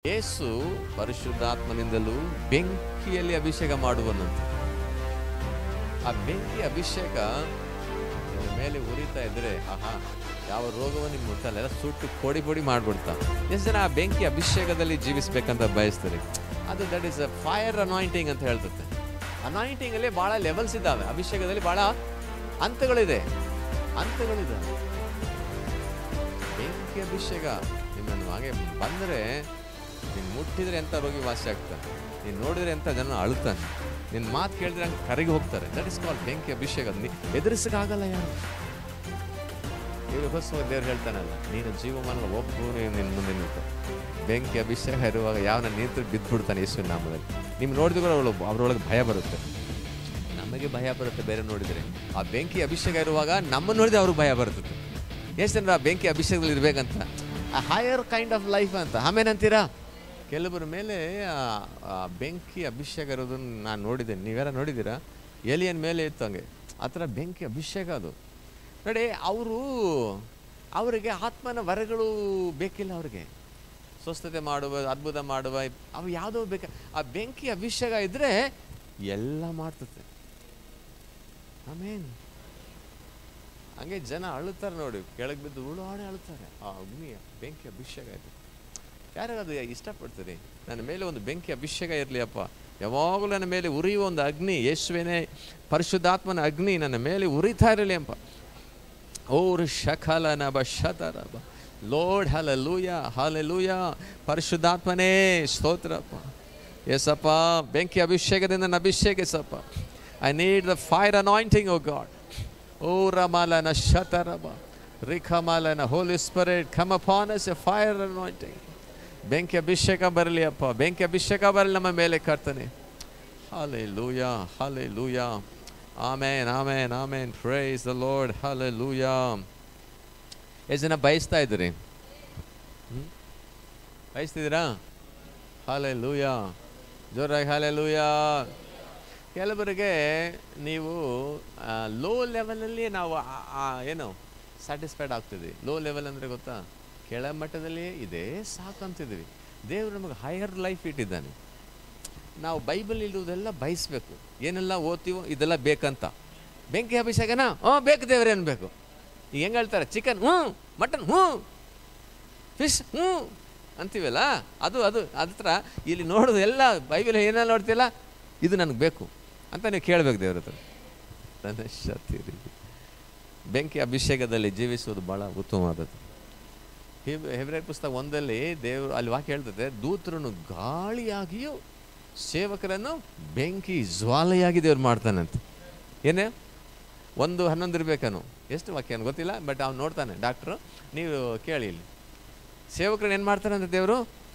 ಯೇಸು ಪರಿಶುದ್ಧಾತ್ಮನಿಂದಲೂ ಬೆಂಕಿಯಲ್ಲಿ ಅಭಿಷೇಕ ಮಾಡುವನಂತೆ ಆ ಬೆಂಕಿ ಅಭಿಷೇಕ ನಿನ್ನ ಮೇಲೆ ಉರಿತಾ ಇದ್ರೆ ಆಹಾ ಯಾವ ರೋಗವನ್ನು ನಿಮ್ಗೆ ಮುಟ್ಟಲ್ಲ ಎಲ್ಲ ಸುಟ್ಟು ಪೊಡಿ ಪೊಡಿ ಮಾಡ್ಬಿಡ್ತಾ ಎಷ್ಟು ಜನ ಆ ಬೆಂಕಿ ಅಭಿಷೇಕದಲ್ಲಿ ಜೀವಿಸ್ಬೇಕಂತ ಬಯಸ್ತಾರೆ ಅದು that is a fire anointing ಅಂತ ಹೇಳ್ತದೆ ಅನಾಯಿಂಟಿಂಗ್ ಅಲ್ಲಿ ಬಹಳ ಲೆವೆಲ್ಸ್ ಇದ್ದಾವೆ ಅಭಿಷೇಕದಲ್ಲಿ ಬಹಳ ಹಂತಗಳಿದೆ ಹಂತಗಳಿದ್ದಾವೆ ಬೆಂಕಿ ಅಭಿಷೇಕ ನಿಮ್ಮನ್ನು ಹಾಗೆ ಬಂದರೆ ನೀನು ಮುಟ್ಟಿದ್ರೆ ಎಂಥ ರೋಗಿ ವಾಸಿ ಆಗ್ತಾನೆ ನೀನು ನೋಡಿದ್ರೆ ಎಂಥ ಜನ ಅಳ್ತಾನೆ ನಿನ್ನ ಮಾತು ಕೇಳಿದ್ರೆ ಹಂಗೆ ಕರಗಿ ಹೋಗ್ತಾರೆ ದಟ್ ಇಸ್ ಕಾಲ್ ಬೆಂಕಿ ಅಭಿಷೇಕ ನೀ ಎದುರಿಸಕ್ಕಾಗಲ್ಲ ಯಾರು ಇದಕ್ಕೋಸ್ಕರ ದೇವ್ರು ಹೇಳ್ತಾನಲ್ಲ ನೀನು ಜೀವಮಾನ ಒಬ್ಬನು ನಿನ್ನ ಮುಂದೆ ನಿಂತು ಬೆಂಕಿ ಅಭಿಷೇಕ ಇರುವಾಗ ಯಾವನ ನಿಂತು ಬಿದ್ದುಬಿಡ್ತಾನೆ ಯೇಸುವಿನ ನಾಮದಲ್ಲಿ ನಿಮ್ಗೆ ನೋಡಿದ್ರು ಕೂಡ ಅವಳು ಅವರೊಳಗೆ ಭಯ ಬರುತ್ತೆ ನಮಗೆ ಭಯ ಬರುತ್ತೆ ಬೇರೆ ನೋಡಿದರೆ ಆ ಬೆಂಕಿ ಅಭಿಷೇಕ ಇರುವಾಗ ನಮ್ಮನ್ನು ನೋಡಿದ್ರೆ ಅವ್ರಿಗೆ ಭಯ ಬರ್ತದೆ ಎಷ್ಟು ಜನರು ಆ ಬೆಂಕಿ ಅಭಿಷೇಕದಲ್ಲಿ ಇರಬೇಕಂತ ಆ ಹೈಯರ್ ಕೈಂಡ್ ಆಫ್ ಲೈಫ್ ಅಂತ ಆಮೇನಂತೀರಾ ಕೆಲವರ ಮೇಲೆ ಆ- ಆ ಬೆಂಕಿ ಅಭಿಷೇಕ ಇರೋದನ್ನು ನಾನು ನೋಡಿದ್ದೇನೆ ನೀವ್ಯಾರ ನೋಡಿದ್ದೀರಾ ಎಲಿಯನ್ ಮೇಲೆ ಇತ್ತು ಹಂಗೆ ಆ ಥರ ಬೆಂಕಿ ಅಭಿಷೇಕ ಅದು ನೋಡಿ ಅವರು ಅವರಿಗೆ ಆತ್ಮನ ವರಗಳು ಬೇಕಿಲ್ಲ ಅವ್ರಿಗೆ ಸ್ವಸ್ಥತೆ ಮಾಡುವ ಅದ್ಭುತ ಮಾಡುವ ಅವು ಯಾವುದೋ ಬೇಕ ಆ ಬೆಂಕಿ ಅಭಿಷೇಕ ಇದ್ದರೆ ಎಲ್ಲ ಮಾಡ್ತದೆ ಆಮೇನ್ ಹಂಗೆ ಜನ ಅಳುತ್ತಾರೆ ನೋಡಿ ಕೆಳಗೆ ಬಿದ್ದು ಉಳಾಡಿ ಅಳುತ್ತಾರೆ ಆ ಅಗ್ನಿ ಬೆಂಕಿ ಅಭಿಷೇಕ ಇದು ಯಾರಿಗದು ಇಷ್ಟಪಡ್ತೀರಿ ನನ್ನ ಮೇಲೆ ಒಂದು ಬೆಂಕಿ ಅಭಿಷೇಕ ಇರಲಿ ಅಪ್ಪ ಯಾವಾಗಲೂ ನನ್ನ ಮೇಲೆ ಉರಿಯುವ ಒಂದು ಅಗ್ನಿ ಯೇಸುವೇನೇ ಪರಿಶುದ್ಧಾತ್ಮನ ಅಗ್ನಿ ನನ್ನ ಮೇಲೆ ಉರಿತಾ ಇರಲಿ ಅಪ್ಪ ಓರ್ ಶಖಲ ನಬ ಶತರಬ ಲೋಡ್ ಹಲ ಲೂಯ ಹಲ ಲೂಯ ಪರಿಶುದ್ಧಾತ್ಮನೇ ಸ್ತೋತ್ರಪ್ಪ ಎಸಪ್ಪ ಬೆಂಕಿ ಅಭಿಷೇಕದಿಂದ ನನ್ನ ಅಭಿಷೇಕಿಸಪ್ಪ I need the fire anointing oh God oh ರಮಾಲನ ಶತರಬ ರಿಖಮಾಲನ holy spirit come upon us a fire anointing ಬೆಂಕಿ ಅಭಿಷೇಕ ಬರಲಿ ಅಪ್ಪ ಬೆಂಕಿ ಅಭಿಷೇಕ ಬರಲಿ ನಮ್ಮ ಮೇಲೆ ಕರ್ತನೆ hallelujah hallelujah amen amen amen praise the Lord hallelujah ಎಷ್ಟು ಜನ ಬಯಸ್ತಾ ಇದ್ದೀರಿ ಹ್ಮ್? ಬಯಸ್ತಿದ್ದೀರಾ ಹಾಲೆ ಲೂಯ ಜೋರಾಗಿ ಹಾಲೆ ಲೂಯ ಕೆಲವರಿಗೆ ನೀವು ಲೋ ಲೆವೆಲಲ್ಲಿ ನಾವು ಆ- ಆ ಏನು ಸ್ಯಾಟಿಸ್ಫೈಡ್ ಆಗ್ತಿದ್ವಿ ಲೋ ಲೆವೆಲ್ ಅಂದರೆ ಗೊತ್ತಾ ಕೆಳಮಟ್ಟದಲ್ಲಿ ಇದೇ ಸಾಕಂತಿದ್ವಿ ದೇವರು ನಮಗೆ ಹೈಯರ್ ಲೈಫ್ ಇಟ್ಟಿದ್ದಾನೆ ನಾವು ಬೈಬಲ್ ಇರುವುದೆಲ್ಲ ಬಯಸ್ಬೇಕು ಏನೆಲ್ಲ ಓದ್ತೀವೋ ಇದೆಲ್ಲ ಬೇಕಂತ ಬೆಂಕಿ ಅಭಿಷೇಕನಾ ಹ್ಞೂ ಬೇಕು ದೇವ್ರೆ ಅನ್ಬೇಕು ಈಗ ಹೆಂಗೆ ಹೇಳ್ತಾರೆ ಚಿಕನ್ ಹ್ಞೂ ಮಟನ್ ಹ್ಞೂ ಫಿಶ್ ಹ್ಞೂ ಅಂತೀವಲ್ಲ ಅದು ಅದು ಅದ್ರ ಇಲ್ಲಿ ನೋಡೋದು ಎಲ್ಲ ಬೈಬಲ್ ಏನೆಲ್ಲ ನೋಡ್ತಿಲ್ಲ ಇದು ನನಗೆ ಬೇಕು ಅಂತ ನೀವು ಕೇಳಬೇಕು ದೇವ್ರ ಹತ್ರ ನನ್ನ ಶಕ್ತಿ ಬೆಂಕಿ ಅಭಿಷೇಕದಲ್ಲಿ ಜೀವಿಸುವುದು ಭಾಳ ಉತ್ತಮವಾದದ್ದು ಹೆಬ್ರೆ ಪುಸ್ತಕ ಒಂದಲ್ಲಿ ದೇವರು ಅಲ್ಲಿ ವಾಕ್ಯ ಹೇಳ್ತದೆ ದೂತರನ್ನು ಗಾಳಿಯಾಗಿಯೂ ಸೇವಕರನ್ನು ಬೆಂಕಿ ಜ್ವಾಲೆಯಾಗಿ ದೇವ್ರು ಮಾಡ್ತಾನಂತೆ ಏನೇ ಒಂದು ಹನ್ನೊಂದು ಇರಬೇಕನು ಎಷ್ಟು ವಾಕ್ಯ ಏನು ಗೊತ್ತಿಲ್ಲ ಬಟ್ ಅವ್ನು ನೋಡ್ತಾನೆ ಡಾಕ್ಟ್ರು ನೀವು ಕೇಳಿ ಇಲ್ಲಿ ಸೇವಕರನ್ನು ಏನು ಮಾಡ್ತಾನಂತೆ ದೇವರು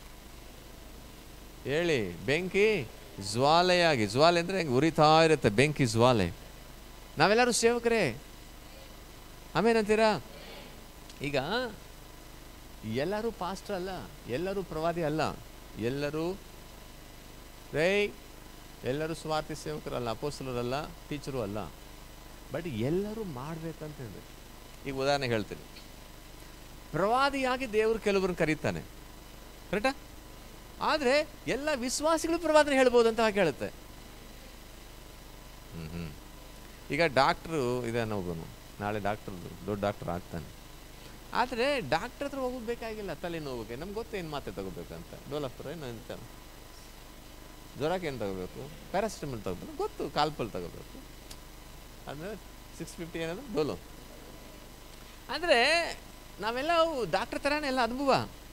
ಹೇಳಿ ಬೆಂಕಿ ಜ್ವಾಲೆಯಾಗಿ ಜ್ವಾಲೆ ಅಂದರೆ ಹೆಂಗೆ ಉರಿತಾ ಇರುತ್ತೆ ಬೆಂಕಿ ಜ್ವಾಲೆ ನಾವೆಲ್ಲರೂ ಸೇವಕರೇ ಆಮೇನಂತೀರಾ ಈಗ ಎಲ್ಲರೂ ಪಾಸ್ಟರ್ ಅಲ್ಲ ಎಲ್ಲರೂ ಪ್ರವಾದಿ ಅಲ್ಲ ಎಲ್ಲರೂ ರೇ ಎಲ್ಲರೂ ಸ್ವಾರ್ಥಿ ಸೇವಕರಲ್ಲ ಅಪೋಸ್ತಲರಲ್ಲ ಟೀಚರು ಅಲ್ಲ ಬಟ್ ಎಲ್ಲರೂ ಮಾಡ್ಬೇಕಂತ ಹೇಳಿದೆ ಈಗ ಉದಾಹರಣೆ ಹೇಳ್ತೀನಿ ಪ್ರವಾದಿಯಾಗಿ ದೇವರು ಕೆಲವ್ರನ್ನ ಕರೀತಾನೆ ಕರೆಕ್ಟಾ ಆದರೆ ಎಲ್ಲ ವಿಶ್ವಾಸಿಗಳು ಪ್ರವಾದನೆ ಹೇಳ್ಬೋದು ಅಂತ ಹಾಗೆ ಹೇಳುತ್ತೆ ಹ್ಮ್ ಹ್ಮ್ ಈಗ ಡಾಕ್ಟ್ರು ಇದಾನೆ ಒಬ್ಬನು ನಾಳೆ ಡಾಕ್ಟರ್ ದೊಡ್ಡ ಡಾಕ್ಟರ್ ಆಗ್ತಾನೆ ಆದರೆ ಡಾಕ್ಟರ್ ಹತ್ರ ಹೋಗೋದು ಬೇಕಾಗಿಲ್ಲ ತಲೆನೋವಿಗೆ ನಮ್ಗೆ ಗೊತ್ತು ಏನು ಮಾತ್ರೆ ತಗೋಬೇಕಂತ ಡೋಲಫ್ಟರ್ ಏನು ಅಂತ ಜ್ವರಕ್ಕೆ ಏನು ತಗೋಬೇಕು ಪ್ಯಾರಾಸಿಟಮಲ್ ತಗೋಬೇಕು ಗೊತ್ತು ಕಾಲ್ಪಲ್ ತಗೋಬೇಕು ಅಂದರೆ ಸಿಕ್ಸ್ ಫಿಫ್ಟಿ ಏನದು ಡೋಲೋ ಅಂದರೆ ನಾವೆಲ್ಲ ಡಾಕ್ಟರ್ ಥರನೇ ಎಲ್ಲ ಅನುಭವ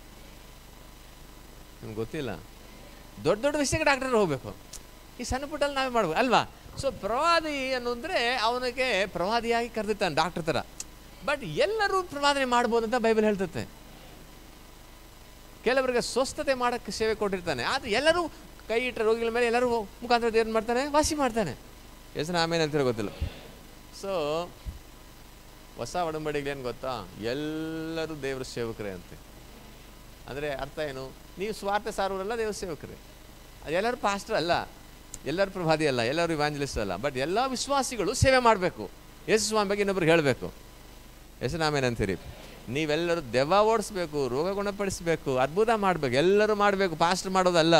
ನಿಮ್ಗೆ ಗೊತ್ತಿಲ್ಲ ದೊಡ್ಡ ದೊಡ್ಡ ವಿಷಯಕ್ಕೆ ಡಾಕ್ಟರ್ ಹೋಗಬೇಕು ಈ ಸಣ್ಣ ಪುಟ್ಟಲ್ಲಿ ನಾವೇ ಮಾಡ್ಬೇಕು ಅಲ್ವಾ ಸೊ ಪ್ರವಾದಿ ಅನ್ನೋದ್ರೆ ಅವನಿಗೆ ಪ್ರವಾದಿಯಾಗಿ ಕರೆದಿರ್ತಾನೆ ಡಾಕ್ಟರ್ ಥರ ಬಟ್ ಎಲ್ಲರೂ ಪ್ರವಾದನೆ ಮಾಡ್ಬೋದು ಅಂತ ಬೈಬಲ್ ಹೇಳ್ತತೆ ಕೆಲವರಿಗೆ ಸ್ವಸ್ಥತೆ ಮಾಡೋಕ್ಕೆ ಸೇವೆ ಕೊಟ್ಟಿರ್ತಾನೆ ಆದರೆ ಎಲ್ಲರೂ ಕೈ ಇಟ್ಟ ರೋಗಿಗಳ ಮೇಲೆ ಎಲ್ಲರೂ ಮುಖಾಂತರ ಏನು ಮಾಡ್ತಾನೆ ವಾಸಿ ಮಾಡ್ತಾನೆ ಹೆಸರು ಆಮೇಲೆ ಅಂತಿರೋ ಗೊತ್ತಿಲ್ಲ ಸೊ ಹೊಸ ಒಡಂಬಡಿಗೆ ಏನು ಗೊತ್ತಾ ಎಲ್ಲರೂ ದೇವರ ಸೇವಕರೇ ಅಂತೆ ಅಂದರೆ ಅರ್ಥ ಏನು ನೀವು ಸ್ವಾರ್ಥ ಸಾರುವರಲ್ಲ ದೇವ್ರ ಸೇವಕರೇ ಎಲ್ಲರೂ ಪಾಸ್ಟರ್ ಅಲ್ಲ ಎಲ್ಲರೂ ಪ್ರಭಾದಿ ಅಲ್ಲ ಎಲ್ಲರೂ ಇವಾಂಜಲಿಸ್ಟ್ ಅಲ್ಲ ಬಟ್ ಎಲ್ಲ ವಿಶ್ವಾಸಿಗಳು ಸೇವೆ ಮಾಡಬೇಕು ಯೇಸು ಸ್ವಾಮಿ ಬಗ್ಗೆ ಇನ್ನೊಬ್ರು ಹೇಳಬೇಕು ಹೆಸರು ನಾಮೇನಂತೀರಿ ನೀವೆಲ್ಲರೂ ದೆವ್ವ ಓಡಿಸ್ಬೇಕು ರೋಗ ಗುಣಪಡಿಸ್ಬೇಕು ಅದ್ಭುತ ಮಾಡಬೇಕು ಎಲ್ಲರೂ ಮಾಡಬೇಕು ಪಾಸ್ಟ್ ಮಾಡೋದಲ್ಲ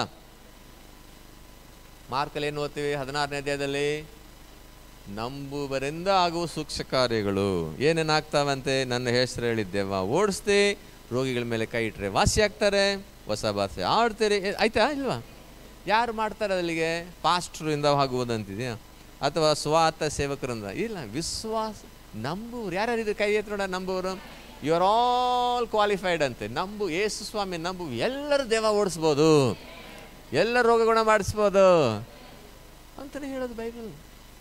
ಮಾರ್ಕಲ್ಲಿ ಏನು ಓದ್ತೀವಿ ಹದಿನಾರನೇ ಅಧ್ಯಾಯದಲ್ಲಿ ನಂಬುವರಿಂದ ಆಗುವ ಸೂಕ್ಷ್ಮ ಕಾರ್ಯಗಳು ಏನೇನಾಗ್ತಾವಂತೆ ನನ್ನ ಹೆಸರು ಹೇಳಿದ್ದೆವ ಓಡಿಸ್ತಿ ರೋಗಿಗಳ ಮೇಲೆ ಕೈ ಇಟ್ಟರೆ ವಾಸಿ ಆಗ್ತಾರೆ ಹೊಸ ಭಾಷೆ ಆಡ್ತೀರಿ ಏ, ಆಯ್ತಾ ಇಲ್ವಾ ಯಾರು ಮಾಡ್ತಾರೆ ಅಲ್ಲಿಗೆ ಪಾಸ್ಟ್ರಿಂದ ಆಗುವುದಂತಿದೆಯಾ ಅಥವಾ ಸ್ವಾರ್ಥ ಸೇವಕರಿಂದ ಇಲ್ಲ ವಿಶ್ವಾಸ ನಂಬುವರು ಯಾರ್ಯಾರಿದ್ರು ಕೈ ಎತ್ತಿ ನೋಡ ನಂಬುವರು ಯು ಆರ್ ಆಲ್ ಕ್ವಾಲಿಫೈಡ್ ಅಂತೆ ನಂಬು ಯೇಸು ಸ್ವಾಮಿ ನಂಬು ಎಲ್ಲರೂ ದೇವ ಓಡಿಸ್ಬೋದು ಎಲ್ಲ ರೋಗ ಗುಣ ಮಾಡಿಸ್ಬೋದು ಅಂತಲೇ ಹೇಳೋದು ಬೈಬಲ್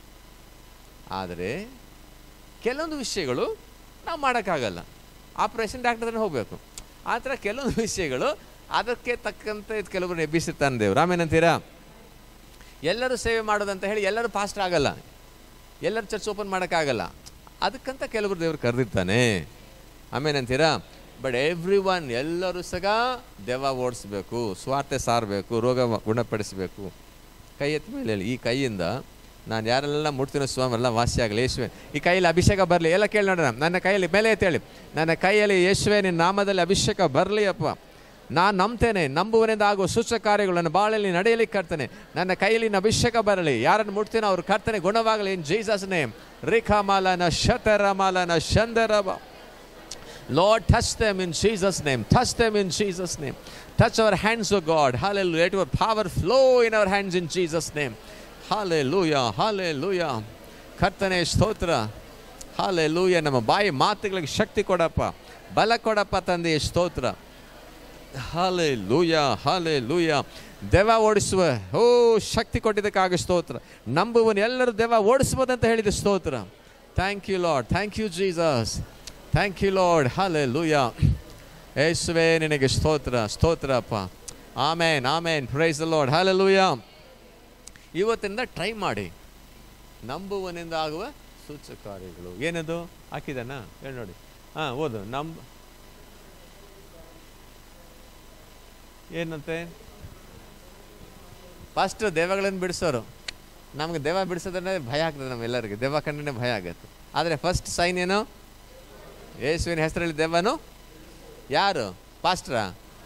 ಆದರೆ ಕೆಲವೊಂದು ವಿಷಯಗಳು ನಾವು ಮಾಡೋಕ್ಕಾಗಲ್ಲ ಆಪ್ರೇಷನ್ ಡಾಕ್ಟರ್ ಹತ್ರ ಹೋಗಬೇಕು ಆ ಥರ ಕೆಲವೊಂದು ವಿಷಯಗಳು ಅದಕ್ಕೆ ತಕ್ಕಂತೆ ಕೆಲವರು ಎಬ್ಬಿಸುತ್ತಾನೆ ದೇವ್ರು ಆಮೇನಂತೀರಾ ಎಲ್ಲರೂ ಸೇವೆ ಮಾಡೋದಂತ ಹೇಳಿ ಎಲ್ಲರೂ ಫಾಸ್ಟ್ ಆಗಲ್ಲ ಎಲ್ಲರೂ ಚರ್ಚ್ ಓಪನ್ ಮಾಡೋಕ್ಕಾಗಲ್ಲ ಅದಕ್ಕಂತ ಕೆಲವರು ದೇವ್ರು ಕರೆದಿರ್ತಾನೆ ಆಮೇನಂತೀರಾ ಬಟ್ ಎವ್ರಿ ಒನ್ ಎಲ್ಲರೂ ಸಹ ದೆವ್ವ ಓಡಿಸ್ಬೇಕು ಸ್ವಾರ್ಥ ಸಾರಬೇಕು ರೋಗ ಗುಣಪಡಿಸಬೇಕು ಕೈ ಎತ್ತ ಮೇಲೆ ಹೇಳಿ ಈ ಕೈಯಿಂದ ನಾನು ಯಾರೆಲ್ಲ ಮುಟ್ತೀನೋ ಸ್ವಾಮಿ ಎಲ್ಲ ವಾಸಿ ಆಗಲಿ ಯೇಸುವೆ ಈ ಕೈಯಲ್ಲಿ ಅಭಿಷೇಕ ಬರಲಿ ಎಲ್ಲ ಕೇಳಿ ನೋಡೋಣ ನನ್ನ ಕೈಯಲ್ಲಿ ಮೇಲೆ ಎತ್ತೇಳಿ ನನ್ನ ಕೈಯಲ್ಲಿ ಯೇಸುವೆ ನಿನ್ನ ನಾಮದಲ್ಲಿ ಅಭಿಷೇಕ ಬರಲಿ ಅಪ್ಪ ನಾನು ನಂಬ್ತೇನೆ ನಂಬುವನಿಂದ ಆಗುವ ಸೂಚಕ ಕಾರ್ಯಗಳು ನನ್ನ ಬಾಳಲ್ಲಿ ನಡೆಯಲಿ ಕರ್ತನೆ ನನ್ನ ಕೈಯಲ್ಲಿ ನಿನ್ನ ಅಭಿಷೇಕ ಬರಲಿ ಯಾರನ್ನು ಮುಟ್ತೀನೋ ಅವ್ರು ಕರ್ತನೆ ಗುಣವಾಗಲಿ ಇನ್ ಜೀಸಸ್ ನೇಮ್ ರೇಖಾಮಾಲನ ಶತರಮಾಲನ ಶಂದರಬ Lord, touch them in Jesus' name. Touch them in Jesus' name. Touch our hands, O God. Hallelujah. Let your power flow in our hands in Jesus' name. Hallelujah. Hallelujah. ಕರ್ತನೆ ಸ್ತೋತ್ರ hallelujah ನಮ್ಮ ಬಾಯಿ ಮಾತುಗಳಿಗೆ ಶಕ್ತಿ ಕೊಡಪ್ಪ ಬಲ ಕೊಡಪ್ಪ ತಂದೆ ಸ್ತೋತ್ರ ಹಾಲೆ ಲೂಯ ಹಾಲೆ ಲೂಯ ದೆವ ಓಡಿಸುವ ಓ ಶಕ್ತಿ ಕೊಟ್ಟಿದ್ದಕ್ಕಾಗ ಸ್ತೋತ್ರ ನಂಬುವನು ಎಲ್ಲರೂ ದೆವ ಓಡಿಸ್ಬೋದಂತ ಹೇಳಿದ ಸ್ತೋತ್ರ thank you Lord thank you Jesus thank you Lord hallelujah ಯೇಸುವೆ ನಿನಗೆ ಸ್ತೋತ್ರ ಸ್ತೋತ್ರ ಅಪ್ಪ ಆಮೇನ್ ಆಮೇನ್ ಪ್ರೈಸ್ ಲಾರ್ಡ್ ಹಾಲೆ ಲೂಯ ಇವತ್ತಿಂದ ಟ್ರೈ ಮಾಡಿ ನಂಬುವನಿಂದ ಆಗುವ ಸೂಚಕ ಕಾರ್ಯಗಳು ಏನದು ಹಾಕಿದಾನ ಹೇಳಿ ನೋಡಿ ಹಾಂ ಓದು ನಂಬ ಏನಂತೆ ಫಸ್ಟ್ ದೇವಗಳನ್ನು ಬಿಡಿಸೋರು ನಮ್ಗೆ ದೇವ ಬಿಡಿಸೋದಂದ್ರೆ ಭಯ ಆಗ್ತದೆ ನಮ್ಮೆಲ್ಲರಿಗೆ ದೇವ ಕಂಡ್ರೆ ಭಯ ಆಗುತ್ತೆ ಆದರೆ ಫಸ್ಟ್ ಸೈನ್ ಏನು ಯೇಸುವಿನ ಹೆಸರಲ್ಲಿ ದೇವನು ಯಾರು ಪಾಸ್ಟ್ರಾ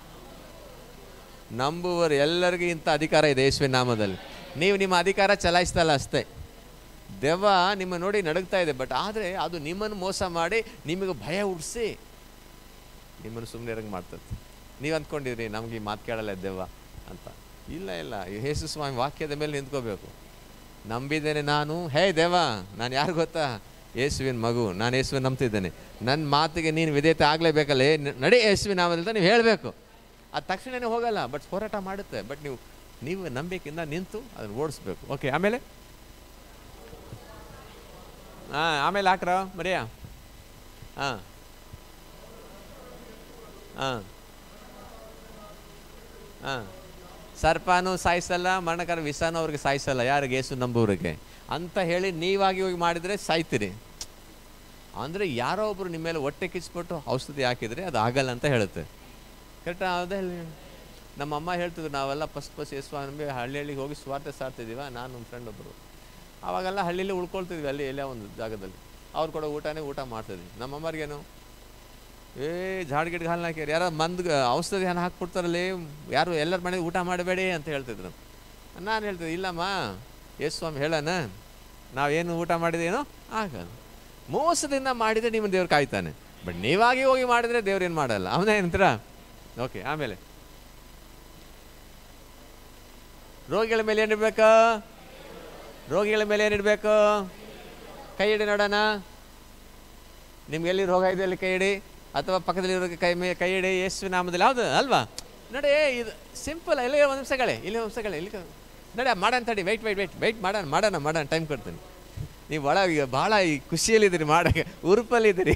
ನಂಬುವರು ಎಲ್ಲರಿಗೂ ಇಂಥ ಅಧಿಕಾರ ಇದೆ ಯೇಸುವಿನ ನಾಮದಲ್ಲಿ ನೀವು ನಿಮ್ಮ ಅಧಿಕಾರ ಚಲಾಯಿಸ್ತಲ್ಲ ಅಷ್ಟೇ ದೆವ್ವ ನಿಮ್ಮ ನೋಡಿ ನಡುಗ್ತಾ ಇದೆ ಬಟ್ ಆದರೆ ಅದು ನಿಮ್ಮನ್ನು ಮೋಸ ಮಾಡಿ ನಿಮಗೆ ಭಯ ಹುಡ್ಸಿ ನಿಮ್ಮನ್ನು ಸುಮ್ಮನೆ ಇರಂಗೆ ಮಾಡ್ತದೆ ನೀವು ಅಂದ್ಕೊಂಡಿದ್ರಿ ನಮ್ಗೆ ಈ ಮಾತು ಕೇಳಲ್ಲ ದೆವ್ವ ಅಂತ ಇಲ್ಲ ಇಲ್ಲ ಯೇಸು ಸ್ವಾಮಿ ವಾಕ್ಯದ ಮೇಲೆ ನಿಂತ್ಕೋಬೇಕು ನಂಬಿದ್ದೇನೆ ನಾನು ಹೇ ದೇವ ನಾನು ಯಾರು ಗೊತ್ತಾ ಯೇಸುವಿನ ಮಗು ನಾನು ಯೇಸುವಿನ ನಂಬ್ತಿದ್ದೇನೆ ನನ್ನ ಮಾತಿಗೆ ನೀನು ವಿಧೇಯತೆ ಆಗಲೇಬೇಕಲ್ಲ ಏ ನ- ನಡಿ ಯೇಸುವಿನ ನಾಮದಿಂದ ನೀವು ಹೇಳಬೇಕು ಅದು ತಕ್ಷಣನೇ ಹೋಗಲ್ಲ ಬಟ್ ಹೋರಾಟ ಮಾಡುತ್ತೆ ಬಟ್ ನೀವು ನೀವು ನಂಬಿಕೆಯಿಂದ ನಿಂತು ಅದನ್ನು ಓಡಿಸ್ಬೇಕು ಓಕೆ ಆಮೇಲೆ ಹಾಂ ಆಮೇಲೆ ಹಾಕ್ರ ಮರಿಯಾ ಹಾಂ ಹಾಂ ಹಾಂ ಸರ್ಪಾನು ಸಾಯಿಸಲ್ಲ ಮರಣಕರ ವಿಷಾನು ಅವ್ರಿಗೆ ಸಾಯಿಸಲ್ಲ ಯಾರಿಗೆ ಏಸು ನಂಬುವರಿಗೆ ಅಂತ ಹೇಳಿ ನೀವಾಗಿ ಹೋಗಿ ಮಾಡಿದರೆ ಸಾಯ್ತೀರಿ ಅಂದರೆ ಯಾರೋ ಒಬ್ಬರು ನಿಮ್ಮ ಮೇಲೆ ಹೊಟ್ಟೆ ಕಿಚ್ಬಿಟ್ಟು ಔಷಧಿ ಹಾಕಿದರೆ ಅದು ಆಗಲ್ಲ ಅಂತ ಹೇಳುತ್ತೆ ಕರೆಕ್ಟಾ ಅದೇ ಹೇಳಿ ನಮ್ಮ ಅಮ್ಮ ಹೇಳ್ತಿದ್ರು ನಾವೆಲ್ಲ ಫಸ್ಟ್ ಫಸ್ಟ್ ಯೇಸು ನಂಬಿ ಹಳ್ಳಿ ಹಳ್ಳಿಗೆ ಹೋಗಿ ಸ್ವಾರ್ಥ ಸಾರ್ತಿದ್ದೀವ ನಾನು ನಮ್ಮ ಫ್ರೆಂಡ್ ಒಬ್ಬರು ಅವಾಗೆಲ್ಲ ಹಳ್ಳಿಲಿ ಉಳ್ಕೊಳ್ತಿದ್ವಿ ಅಲ್ಲಿ ಎಲ್ಲೇ ಒಂದು ಜಾಗದಲ್ಲಿ ಅವ್ರು ಕೊಡೋ ಊಟನೇ ಊಟ ಮಾಡ್ತಿದ್ವಿ ನಮ್ಮ ಅಮ್ಮರಿಗೇನು ಏ ಜಾಡ್ ಗಿಡ ಹಾಲು ಹಾಕ್ಯಾರ ಯಾರೋ ಮಂದ್ ಔಷಧಿ ಹಾಲು ಹಾಕ್ಬಿಡ್ತಾರಲ್ಲಿ ಯಾರು ಎಲ್ಲರ ಮನೆಗೆ ಊಟ ಮಾಡಬೇಡಿ ಅಂತ ಹೇಳ್ತಿದ್ರು ನಾನು ಹೇಳ್ತಿದ್ದೆ ಇಲ್ಲಮ್ಮ ಯೇಸು ಸ್ವಾಮಿ ಹೇಳೋಣ ನಾವೇನು ಊಟ ಮಾಡಿದೇನೋ ಆಗಲ್ಲ ಮೋಸದಿಂದ ಮಾಡಿದರೆ ನಿಮ್ಮ ದೇವ್ರು ಕಾಯ್ತಾನೆ ಬಟ್ ನೀವಾಗಿ ಹೋಗಿ ಮಾಡಿದರೆ ದೇವ್ರು ಏನು ಮಾಡಲ್ಲ ಅವನೇ ಏನಂತೀರಾ ಓಕೆ ಆಮೇಲೆ ರೋಗಿಗಳ ಮೇಲೆ ಏನಿಡ್ಬೇಕು ರೋಗಿಗಳ ಮೇಲೆ ಏನಿಡ್ಬೇಕು ಕೈ ಇಡಿ ನೋಡೋಣ ನಿಮ್ಗೆ ಎಲ್ಲಿ ರೋಗ ಇದೆ ಅಲ್ಲಿ ಕೈ ಇಡಿ ಅಥವಾ ಪಕ್ಕದಲ್ಲಿರೋ ಕೈ ಮೇ ಕೈ ಇಡಿ ಯೇಸು ನಾಮದಲ್ಲಿ ಯಾವುದು ಅಲ್ವಾ ನೋಡಿ ಇದು ಸಿಂಪಲ್ ಇಲ್ಲಿ ಒಂದು ನಿಮಿಷಗಳೇ ಇಲ್ಲಿ ಒಂದು ನಿಮಿಷಗಳೇ ಇಲ್ಲಿ ಕ- ನೋಡಿ ಮಾಡೋಣ ತಡಿ ವೆಯ್ಟ್ ವೆಯ್ಟ್ ವೆಯ್ಟ್ ವೆಯ್ಟ್ ಮಾಡೋಣ ಮಾಡೋಣ ಮಾಡೋಣ ಟೈಮ್ ಕೊಡ್ತೀನಿ ನೀವು ಒಳ ಈಗ ಭಾಳ ಈ ಖುಷಿಯಲ್ಲಿದ್ದೀರಿ ಮಾಡೋಕ್ಕೆ ಉರುಪಲ್ಲಿದ್ದೀರಿ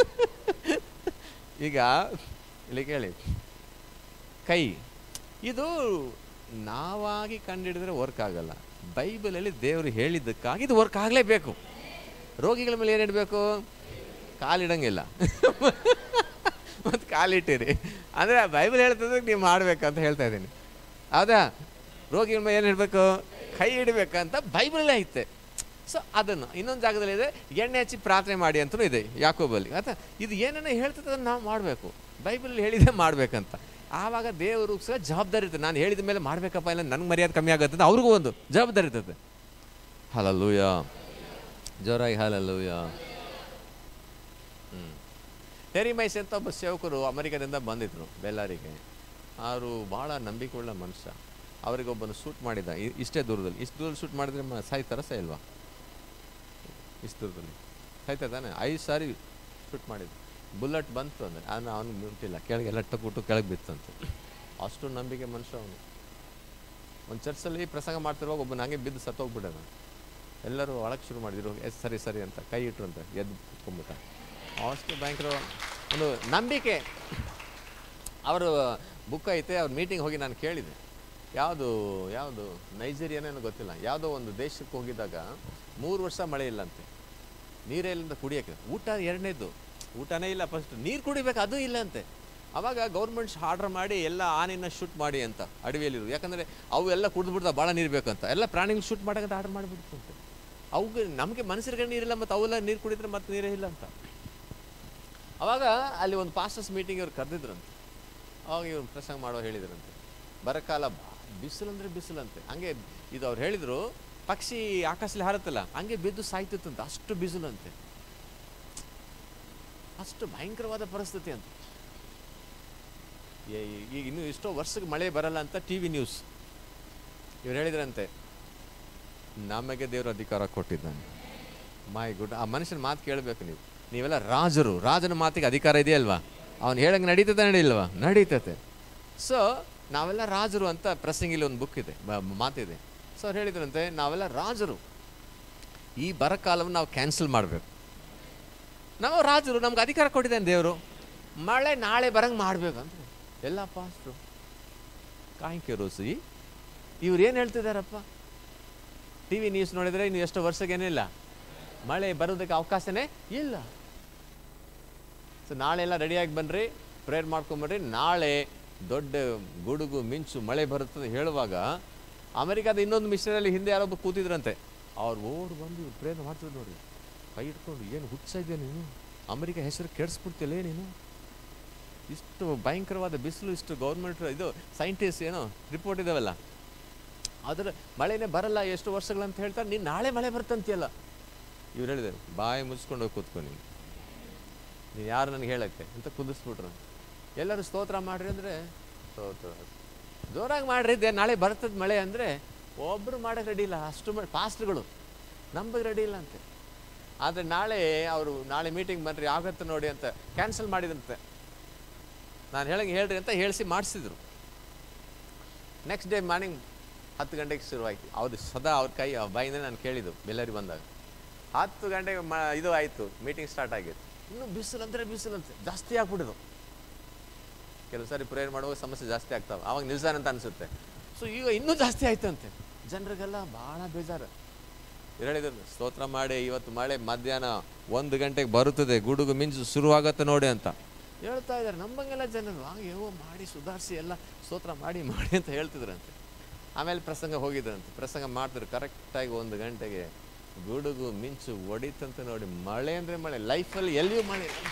ಈಗ ಇಲ್ಲಿ ಕೇಳಿ ಕೈ ಇದು ನಾವಾಗಿ ಕಂಡುಹಿಡಿದ್ರೆ ವರ್ಕ್ ಆಗಲ್ಲ ಬೈಬಲಲ್ಲಿ ದೇವರು ಹೇಳಿದ್ದಕ್ಕಾಗಿ ಇದು ವರ್ಕ್ ಆಗಲೇಬೇಕು ರೋಗಿಗಳ ಮೇಲೆ ಏನಿಡಬೇಕು ಕಾಲಿಡಂಗಿಲ್ಲ ಮತ್ತು ಕಾಲಿಟ್ಟಿರಿ ಅಂದರೆ ಬೈಬಲ್ ಹೇಳ್ತದಕ್ಕೆ ನೀವು ಮಾಡ್ಬೇಕಂತ ಹೇಳ್ತಾ ಇದ್ದೀನಿ ಹೌದಾ ರೋಗಿಗಳ ಮೇಲೆ ಏನು ಇಡಬೇಕು ಕೈ ಇಡಬೇಕಂತ ಬೈಬಲಲ್ಲೇ ಐತೆ ಸೊ ಅದನ್ನು ಇನ್ನೊಂದು ಜಾಗದಲ್ಲಿ ಇದೆ ಎಣ್ಣೆ ಹಚ್ಚಿ ಪ್ರಾರ್ಥನೆ ಮಾಡಿ ಅಂತಲೂ ಇದೆ ಯಾಕೋಬಲ್ಲಿ ಅಥವಾ ಇದು ಏನನ್ನ ಹೇಳ್ತದೆ ಅದನ್ನು ನಾವು ಮಾಡಬೇಕು ಬೈಬಲ್ ಹೇಳಿದೆ ಮಾಡಬೇಕಂತ ಆವಾಗ ದೇವರು ಸಹ ಜವಾಬ್ದಾರಿ ಇರ್ತದೆ ನಾನು ಹೇಳಿದ ಮೇಲೆ ಮಾಡಬೇಕಪ್ಪ ಇಲ್ಲ ನನಗೆ ಮರ್ಯಾದೆ ಕಮ್ಮಿ ಆಗುತ್ತೆ ಅಂತ ಅವ್ರಿಗೂ ಒಂದು ಜವಾಬ್ದಾರಿ ಇರ್ತದೆ ಹಲಲ್ಲೂಯ ಜೋರಾಗಿ ಹಲಲ್ಲೂಯ ಹ್ಞೂ ಟೆರಿ ಮೈಸ್ ಅಂತ ಒಬ್ಬ ಸೇವಕರು ಅಮೆರಿಕದಿಂದ ಬಂದಿದ್ರು ಬೆಲ್ಲಾರಿಗೆ ಅವರು ಭಾಳ ನಂಬಿಕೆಯುಳ್ಳ ಮನುಷ್ಯ ಅವರಿಗೊಬ್ಬನು ಶೂಟ್ ಮಾಡಿದ ಇ- ಇಷ್ಟೇ ದೂರದಲ್ಲಿ ಇಷ್ಟು ದೂರದಲ್ಲಿ ಶೂಟ್ ಮಾಡಿದ್ರೆ ಮ ಸಾಯ್ತಾರ ಸಾಯಿಲ್ವಾ ಇಷ್ಟು ದೂರದಲ್ಲಿ ಸಾಯ್ತಾ ತಾನೆ ಐದು ಸಾರಿ ಶೂಟ್ ಮಾಡಿದ್ದು ಬುಲೆಟ್ ಬಂತು ಅಂದರೆ ನಾನು ಅವ್ನಿಗೆ ಮುಟ್ಟಿಲ್ಲ ಕೆಳಗೆ ಎಲ್ಲ ಟಕ್ಬಿಟ್ಟು ಕೆಳಗೆ ಬಿತ್ತಂತೆ ಅಷ್ಟು ನಂಬಿಕೆ ಮನುಷ್ಯ ಅವನು ಒಂದು ಚರ್ಚಲ್ಲಿ ಪ್ರಸಂಗ ಮಾಡ್ತಿರುವಾಗ ಒಬ್ಬ ಹಂಗೆ ಬಿದ್ದು ಸತ್ತೋಗ್ಬಿಟ್ಟಾನ ಎಲ್ಲರೂ ಒಳಗೆ ಶುರು ಮಾಡಿದ್ರು ಎಸ್ ಸರಿ ಸರಿ ಅಂತ ಕೈ ಇಟ್ರು ಅಂತ ಎದ್ದು ಕುತ್ಕೊಂಡ್ಬಿಟ್ಟ ಅಷ್ಟು ಭಯಂಕರ ಒಂದು ನಂಬಿಕೆ ಅವರು ಬುಕ್ ಐತೆ ಅವ್ರ ಮೀಟಿಂಗ್ ಹೋಗಿ ನಾನು ಕೇಳಿದೆ ಯಾವುದು ಯಾವುದು ನೈಜೀರಿಯಾನೇನೋ ಗೊತ್ತಿಲ್ಲ ಯಾವುದೋ ಒಂದು ದೇಶಕ್ಕೆ ಹೋಗಿದ್ದಾಗ ಮೂರು ವರ್ಷ ಮಳೆ ಇಲ್ಲಂತೆ ನೀರೇ ಇಲ್ಲಿಂದ ಕುಡಿಯೋಕ್ಕೆ ಊಟ ಎರಡನೇದು ಊಟನೇ ಇಲ್ಲ ಫಸ್ಟ್ ನೀರು ಕುಡಿಬೇಕು ಅದು ಇಲ್ಲ ಅಂತೆ ಅವಾಗ ಗೌರ್ಮೆಂಟ್ಸ್ ಆರ್ಡರ್ ಮಾಡಿ ಎಲ್ಲ ಆನೆನ ಶೂಟ್ ಮಾಡಿ ಅಂತ ಅಡವಿಯಲ್ಲಿರು ಯಾಕಂದರೆ ಅವು ಎಲ್ಲ ಕುಡಿದು ಬಿಡ್ತಾ ಭಾಳ ನೀರು ಬೇಕಂತ ಎಲ್ಲ ಪ್ರಾಣಿಗಳು ಶೂಟ್ ಮಾಡಕ್ಕಂತ ಆರ್ಡರ್ ಮಾಡಿಬಿಡ್ತಂತೆ ಅವಕ್ಕೆ ನಮಗೆ ಮನುಷ್ಯರಿಗೆ ನೀರಿಲ್ಲ ಮತ್ತು ಅವೆಲ್ಲ ನೀರು ಕುಡಿದ್ರೆ ಮತ್ತೆ ನೀರೇ ಇಲ್ಲ ಅಂತ ಅವಾಗ ಅಲ್ಲಿ ಒಂದು ಪಾಸ್ಟರ್ಸ್ ಮೀಟಿಂಗ್ ಇವ್ರು ಕರೆದಿದ್ರಂತೆ ಅವಾಗ ಇವ್ರು ಪ್ರಸಂಗ ಮಾಡೋ ಹೇಳಿದ್ರಂತೆ ಬರಕಾಲ ಬಿಸಿಲು ಅಂದರೆ ಬಿಸಿಲಂತೆ ಹಂಗೆ ಇದು ಅವ್ರು ಹೇಳಿದ್ರು ಪಕ್ಷಿ ಆಕಾಶದಲ್ಲಿ ಹಾರುತ್ತಲ್ಲ ಹಂಗೆ ಬಿದ್ದು ಸಾಯ್ತಿತ್ತಂತೆ ಅಷ್ಟು ಬಿಸಿಲಂತೆ ಅಷ್ಟು ಭಯಂಕರವಾದ ಪರಿಸ್ಥಿತಿ ಅಂತ ಏ- ಈಗ ಇನ್ನು ಎಷ್ಟೋ ವರ್ಷಕ್ಕೆ ಮಳೆ ಬರಲ್ಲ ಅಂತ ಟಿ ವಿ ನ್ಯೂಸ್ ಇವ್ರು ಹೇಳಿದ್ರಂತೆ ನಮಗೆ ದೇವರು ಅಧಿಕಾರ ಕೊಟ್ಟಿದ್ದಾನೆ ಮೈ ಗುಡ್ ಆ ಮನುಷ್ಯನ ಮಾತು ಕೇಳಬೇಕು ನೀವು ನೀವೆಲ್ಲ ರಾಜರು ರಾಜನ ಮಾತಿಗೆ ಅಧಿಕಾರ ಇದೆಯಲ್ವಾ ಅವ್ನು ಹೇಳಂಗೆ ನಡೀತದೆ ನಡೀಲ್ವಾ ನಡೀತತೆ ಸೊ ನಾವೆಲ್ಲ ರಾಜರು ಅಂತ ಪ್ರಸಂಗಿಲಿ ಒಂದು ಬುಕ್ ಇದೆ ಬ- ಮಾತಿದೆ ಸೊ ಅವ್ರು ಹೇಳಿದ್ರಂತೆ ನಾವೆಲ್ಲ ರಾಜರು ಈ ಬರಕಾಲವನ್ನು ನಾವು ಕ್ಯಾನ್ಸಲ್ ಮಾಡಬೇಕು ನಾವು ರಾಜರು ನಮ್ಗೆ ಅಧಿಕಾರ ಕೊಟ್ಟಿದ್ದಾನೆ ದೇವರು ಮಳೆ ನಾಳೆ ಬರಂಗೆ ಮಾಡ್ಬೇಕು ಅಂತ ಎಲ್ಲ ಪಾಸ್ಟ್ರು ಕಾಯ್ಕೆ ರೋಸಿ ಇವ್ರು ಏನು ಹೇಳ್ತಿದ್ದಾರಪ್ಪ ಟಿ ವಿ ನ್ಯೂಸ್ ನೋಡಿದರೆ ಇನ್ನು ಎಷ್ಟು ವರ್ಷಕ್ಕೇನಿಲ್ಲ ಮಳೆ ಬರೋದಕ್ಕೆ ಅವಕಾಶನೇ ಇಲ್ಲ ಸೊ ನಾಳೆ ಎಲ್ಲ ರೆಡಿಯಾಗಿ ಬನ್ನಿರಿ ಪ್ರೇಯರ್ ಮಾಡ್ಕೊಂಬರ್ರಿ ನಾಳೆ ದೊಡ್ಡ ಗುಡುಗು ಮಿಂಚು ಮಳೆ ಬರುತ್ತದೆ ಹೇಳುವಾಗ ಅಮೆರಿಕಾದ ಇನ್ನೊಂದು ಮಿಷನಲ್ಲಿ ಹಿಂದೆ ಯಾರೊಬ್ಬ ಕೂತಿದ್ರಂತೆ ಅವ್ರು ಓಡ್ ಬಂದು ಪ್ರೇಯರ್ ಮಾಡ್ತಿದ್ರು ನೋಡಿ ಕೈ ಇಟ್ಕೊಂಡು ಏನು ಹುಚ್ಚ ಇದೆಯಾ ನೀನು ಅಮೆರಿಕ ಹೆಸರು ಕೆಡಿಸ್ಬಿಡ್ತಿಲ್ಲ ನೀನು ಇಷ್ಟು ಭಯಂಕರವಾದ ಬಿಸಿಲು ಇಷ್ಟು ಗೌರ್ಮೆಂಟ್ ಇದು ಸೈಂಟಿಸ್ಟ್ ಏನೋ ರಿಪೋರ್ಟ್ ಇದಾವಲ್ಲ ಅದರ ಮಳೆನೇ ಬರಲ್ಲ ಎಷ್ಟು ವರ್ಷಗಳಂತ ಹೇಳ್ತಾರೆ ನೀನು ನಾಳೆ ಮಳೆ ಬರ್ತಂತೀಯಲ್ಲ ಇವ್ರು ಹೇಳಿದರು ಬಾಯಿ ಮುಚ್ಕೊಂಡು ಹೋಗಿ ಕೂತ್ಕೊ ನೀನು ನೀನು ಯಾರು ನನಗೆ ಹೇಳಕ್ಕೆ ಅಂತ ಕುದಿಸ್ಬಿಟ್ರು ಎಲ್ಲರೂ ಸ್ತೋತ್ರ ಮಾಡ್ರಿ ಅಂದರೆ ಸ್ತೋತ್ರ ಜೋರಾಗಿ ಮಾಡ್ರಿ ದೇ ನಾಳೆ ಬರ್ತದ ಮಳೆ ಅಂದರೆ ಒಬ್ಬರು ಮಾಡೋಕ್ಕೆ ರೆಡಿ ಇಲ್ಲ ಅಷ್ಟು ಮಳೆ ಪಾಸ್ಟ್ಗಳು ನಂಬಕ್ಕೆ ರೆಡಿ ಇಲ್ಲ ಅಂತೆ ಆದರೆ ನಾಳೆ ಅವರು ನಾಳೆ ಮೀಟಿಂಗ್ ಬನ್ನಿರಿ ಆಗತ್ತೆ ನೋಡಿ ಅಂತ ಕ್ಯಾನ್ಸಲ್ ಮಾಡಿದಂತೆ ನಾನು ಹೇಳಂಗೆ ಹೇಳ್ರಿ ಅಂತ ಹೇಳಿಸಿ ಮಾಡಿಸಿದ್ರು ನೆಕ್ಸ್ಟ್ ಡೇ ಮಾರ್ನಿಂಗ್ ಹತ್ತು ಗಂಟೆಗೆ ಶುರುವಾಯಿತು ಅವ್ರು ಸದಾ ಅವ್ರ ಕೈ ಆ ಬಾಯಿಂದ ನಾನು ಕೇಳಿದ್ದು ಬೆಲ್ಲರಿ ಬಂದಾಗ ಹತ್ತು ಗಂಟೆಗೆ ಮ ಇದು ಆಯಿತು ಮೀಟಿಂಗ್ ಸ್ಟಾರ್ಟ್ ಆಗಿತ್ತು ಇನ್ನು ಬಿಸಿಲು ಅಂದರೆ ಬಿಸಿಲು ಅಂತ ಜಾಸ್ತಿ ಆಗ್ಬಿಟ್ಟಿದ್ದು ಕೆಲವು ಸಾರಿ ಪ್ರೇಯರ್ ಮಾಡುವಾಗ ಸಮಸ್ಯೆ ಜಾಸ್ತಿ ಆಗ್ತಾವೆ ಆವಾಗ ನಿಲ್ಸಾನ ಅಂತ ಅನಿಸುತ್ತೆ ಸೊ ಈಗ ಇನ್ನೂ ಜಾಸ್ತಿ ಆಯ್ತಂತೆ ಜನರಿಗೆಲ್ಲ ಭಾಳ ಬೇಜಾರು ಇವ್ರು ಹೇಳಿದ್ರು ಸ್ತೋತ್ರ ಮಾಡಿ ಇವತ್ತು ಮಳೆ ಮಧ್ಯಾಹ್ನ ಒಂದು ಗಂಟೆಗೆ ಬರುತ್ತದೆ ಗುಡುಗು ಮಿಂಚು ಶುರುವಾಗತ್ತೆ ನೋಡಿ ಅಂತ ಹೇಳ್ತಾ ಇದ್ದಾರೆ ನಮ್ಮಂಗೆಲ್ಲ ಜನರು ಆ ಯೋ ಮಾಡಿ ಸುಧಾರಿಸಿ ಎಲ್ಲ ಸ್ತೋತ್ರ ಮಾಡಿ ಮಾಡಿ ಅಂತ ಹೇಳ್ತಿದ್ರಂತೆ ಆಮೇಲೆ ಪ್ರಸಂಗ ಹೋಗಿದ್ರಂತೆ ಪ್ರಸಂಗ ಮಾಡ್ತಿದ್ರು ಕರೆಕ್ಟಾಗಿ ಒಂದು ಗಂಟೆಗೆ ಗುಡುಗು ಮಿಂಚು ಹೊಡಿತಂತೆ ನೋಡಿ ಮಳೆ ಅಂದರೆ ಮಳೆ ಲೈಫಲ್ಲಿ ಎಲ್ಲಿಯೂ ಮಳೆ ಇಲ್ಲ.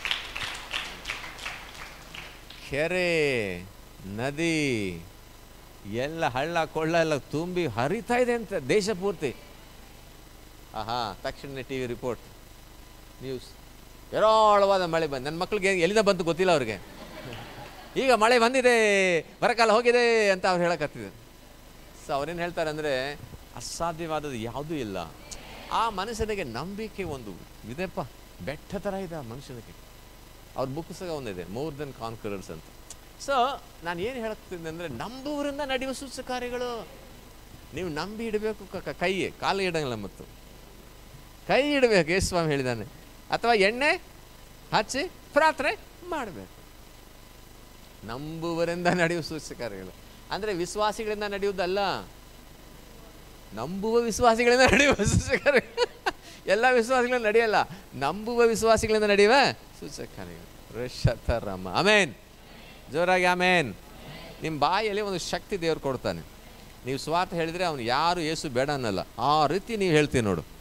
ಕೆರೆ ನದಿ ಎಲ್ಲ ಹಳ್ಳ ಕೊಳ್ಳ ಎಲ್ಲ ತುಂಬಿ ಹರಿತಾ ಇದೆ ಅಂತ ದೇಶ ಪೂರ್ತಿ ಆಹಾ ತಕ್ಷಣ ಟಿ ವಿ ರಿಪೋರ್ಟ್ ನ್ಯೂಸ್ ಏರಾಳವಾದ ಮಳೆ ಬಂದು ನನ್ನ ಮಕ್ಳಿಗೆ ಎಲ್ಲಿಂದ ಬಂತು ಗೊತ್ತಿಲ್ಲ ಅವ್ರಿಗೆ ಈಗ ಮಳೆ ಬಂದಿದೆ ಬರಕಾಲ ಹೋಗಿದೆ ಅಂತ ಅವ್ರು ಹೇಳಕತ್ತಿದ್ರು ಸೊ ಅವ್ರೇನು ಹೇಳ್ತಾರೆ ಅಂದರೆ ಅಸಾಧ್ಯವಾದದ್ದು ಯಾವುದೂ ಇಲ್ಲ ಆ ಮನುಷ್ಯನಿಗೆ ನಂಬಿಕೆ ಒಂದು ಇದೆಪ್ಪ ಬೆಟ್ಟ ಥರ ಇದೆ ಆ ಮನುಷ್ಯನಿಗೆ ಅವ್ರ ಪುಸ್ತಕ ಒಂದಿದೆ ಮೋರ್ ದೆನ್ ಕಾನ್ಕರರ್ಸ್ ಅಂತ ಸೊ ನಾನು ಏನು ಹೇಳ್ತಿದ್ದೆ ಅಂದರೆ ನಂಬುವರಿಂದ ನಡೆಯುವ ಸೂಚಕ ಕಾರ್ಯಗಳು ನೀವು ನಂಬಿ ಇಡಬೇಕು ಕ- ಕೈ ಕಾಲು ಇಡಂಗಿಲ್ಲ ಮತ್ತು ಕೈ ಇಡಬೇಕು ಯೇಸು ಸ್ವಾಮಿ ಹೇಳಿದ್ದಾನೆ ಅಥವಾ ಎಣ್ಣೆ ಹಚ್ಚಿ ಪ್ರಾರ್ಥನೆ ಮಾಡಬೇಕು ನಂಬುವರಿಂದ ನಡೆಯುವ ಸೂಚಕ ಕಾರ್ಯಗಳು ಅಂದರೆ ವಿಶ್ವಾಸಿಗಳಿಂದ ನಡೆಯುವುದಲ್ಲ ನಂಬುವ ವಿಶ್ವಾಸಿಗಳಿಂದ ನಡೆಯುವ ಸೂಚಕ ಕಾರ್ಯಗಳು ಎಲ್ಲ ವಿಶ್ವಾಸಿಗಳಿಂದ ನಡೆಯಲ್ಲ ನಂಬುವ ವಿಶ್ವಾಸಿಗಳಿಂದ ನಡೆಯುವ ಸೂಚಕ ಕಾರ್ಯಗಳು ರಮ ಅಮೇನ್ ಜೋರಾಗಿ ಆಮೇನ್ ನಿಮ್ಮ ಬಾಯಲ್ಲಿ ಒಂದು ಶಕ್ತಿ ದೇವ್ರು ಕೊಡ್ತಾನೆ ನೀವು ಸ್ವಾರ್ಥ ಹೇಳಿದರೆ ಅವನು ಯಾರು ಏಸು ಬೇಡ ಅನ್ನಲ್ಲ ಆ ರೀತಿ ನೀವು ಹೇಳ್ತೀವಿ ನೋಡು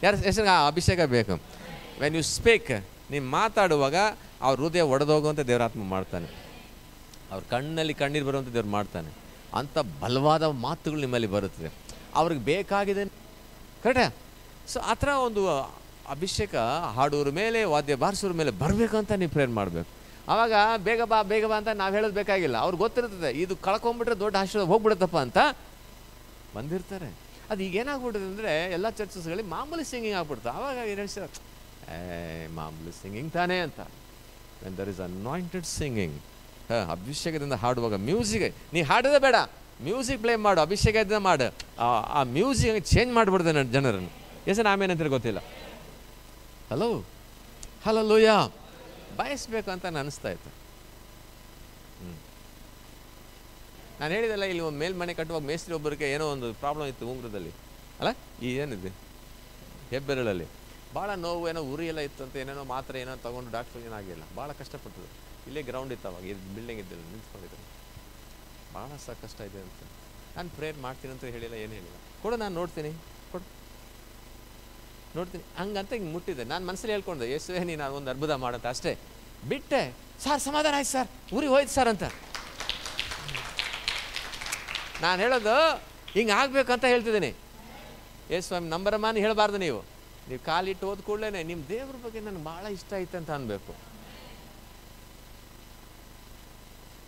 ಯಾರ ಹೆಸರಿಗೆ ಆ ಅಭಿಷೇಕ ಬೇಕು ವೆನ್ ಯು ಸ್ಪೀಕ್ ನೀವು ಮಾತಾಡುವಾಗ ಅವ್ರ ಹೃದಯ ಒಡೆದೋಗುವಂಥ ದೇವರಾತ್ಮ ಮಾಡ್ತಾನೆ ಅವ್ರ ಕಣ್ಣಲ್ಲಿ ಕಣ್ಣೀರು ಬರುವಂಥ ದೇವ್ರು ಮಾಡ್ತಾನೆ ಅಂಥ ಬಲವಾದ ಮಾತುಗಳು ನಿಮ್ಮಲ್ಲಿ ಬರುತ್ತದೆ ಅವ್ರಿಗೆ ಬೇಕಾಗಿದೆ ಕರೆಕ್ಟಾ ಸೊ ಆ ಥರ ಒಂದು ಅಭಿಷೇಕ ಹಾಡೋರ ಮೇಲೆ ವಾದ್ಯ ಬಾರಿಸೋರ ಮೇಲೆ ಬರಬೇಕಂತ ನೀವು ಪ್ರೇರ್ ಮಾಡಬೇಕು ಆವಾಗ ಬೇಗ ಬಾ ಬೇಗ ಬಾ ಅಂತ ನಾವು ಹೇಳೋದು ಬೇಕಾಗಿಲ್ಲ ಅವ್ರಿಗೆ ಗೊತ್ತಿರ್ತದೆ ಇದು ಕಳ್ಕೊಂಬಿಟ್ರೆ ದೊಡ್ಡ ಆಶೀರ್ವಾದ ಹೋಗ್ಬಿಡುತ್ತಪ್ಪ ಅಂತ ಬಂದಿರ್ತಾರೆ ಅದು ಈಗ ಏನಾಗ್ಬಿಟ್ಟಿದೆ ಅಂದರೆ ಎಲ್ಲ ಚರ್ಚಸ್ಗಳಲ್ಲಿ ಮಾಮೂಲಿ ಸಿಂಗಿಂಗ್ ಆಗ್ಬಿಡ್ತು ಆವಾಗ ಏನು ಹೇಳ್ತಾರೆ ಏ ಮಾಮೂಲಿ ಸಿಂಗಿಂಗ್ ತಾನೇ ಅಂತ when there is anointed singing ಅಭಿಷೇಕದಿಂದ ಹಾಡುವಾಗ ಮ್ಯೂಸಿಕ್ ನೀ ಹಾಡೋದೇ ಬೇಡ ಮ್ಯೂಸಿಕ್ ಪ್ಲೇ ಮಾಡು ಅಭಿಷೇಕದಿಂದ ಮಾಡು ಆ- ಆ ಮ್ಯೂಸಿಕ್ ಚೇಂಜ್ ಮಾಡಿಬಿಡ್ದೆ ನನ್ನ ಜನರನ್ನು ಎಸ್ ನಾವೇನಂತ ಗೊತ್ತಿಲ್ಲ ಹಲೋ ಹಲೋ ಲೂಯ ಬಯಸ್ಬೇಕು ಅಂತ ನಾನು ಅನಿಸ್ತಾ ಇತ್ತು ಹ್ಞೂ ನಾನು ಹೇಳಿದಲ್ಲ ಇಲ್ಲಿ ಒಂದು ಮೇಲ್ಮನೆ ಕಟ್ಟುವಾಗ ಮೇಸ್ತ್ರಿ ಒಬ್ಬರಿಗೆ ಏನೋ ಒಂದು ಪ್ರಾಬ್ಲಮ್ ಇತ್ತು ಉಂಗುರದಲ್ಲಿ ಅಲ್ಲ ಈ ಏನಿದೆ ಹೆಬ್ಬೆರಳಲ್ಲಿ ಭಾಳ ನೋವು ಏನೋ ಉರಿ ಎಲ್ಲ ಇತ್ತು ಅಂತ ಏನೇನೋ ಮಾತ್ರೆ ಏನೋ ತೊಗೊಂಡು ಡಾಕ್ಟ್ರ್ ಏನಾಗಿಲ್ಲ ಭಾಳ ಕಷ್ಟಪಟ್ಟರು ಇಲ್ಲೇ ಗ್ರೌಂಡ್ ಇತ್ತು ಅವಾಗ ಇದು ಬಿಲ್ಡಿಂಗ್ ಇದ್ದಿಲ್ಲ ನಿಂತ್ಕೊಂಡಿದ್ರು ಭಾಳ ಸಹ ಕಷ್ಟ ಇದೆ ಅಂತ ನಾನು ಪ್ರೇಯರ್ ಮಾಡ್ತೀನಿ ಅಂತ ಹೇಳಿಲ್ಲ ಏನು ಹೇಳಿಲ್ಲ ಕೊಡು ನಾನು ನೋಡ್ತೀನಿ ಕೊಡು ನೋಡ್ತೀನಿ ಹಂಗಂತ ಹಿಂಗೆ ಮುಟ್ಟಿದೆ ನಾನು ಮನಸ್ಸಲ್ಲಿ ಹೇಳ್ಕೊಂಡೆ ಯೇಸುವೆ ನೀನು ಒಂದು ಅದ್ಭುತ ಮಾಡಂತ ಅಷ್ಟೇ ಬಿಟ್ಟೆ ಸರ್ ಸಮಾಧಾನ ಆಯ್ತು ಸರ್ ಊರಿಗೆ ಹೋಯ್ತು ಸರ್ ಅಂತ ನಾನು ಹೇಳೋದು ಹಿಂಗೆ ಆಗ್ಬೇಕಂತ ಹೇಳ್ತಿದ್ದೀನಿ ಏ ಸ್ವಾಮಿ ನಂಬರ್ ಮಾನಿ ಹೇಳಬಾರ್ದು ನೀವು ನೀವು ಕಾಲಿಟ್ಟು ಹೋದ ಕೂಡಲೇ ನಿಮ್ಮ ದೇವ್ರ ಬಗ್ಗೆ ನನಗೆ ಭಾಳ ಇಷ್ಟ ಆಯ್ತು ಅಂತ ಅನ್ಬೇಕು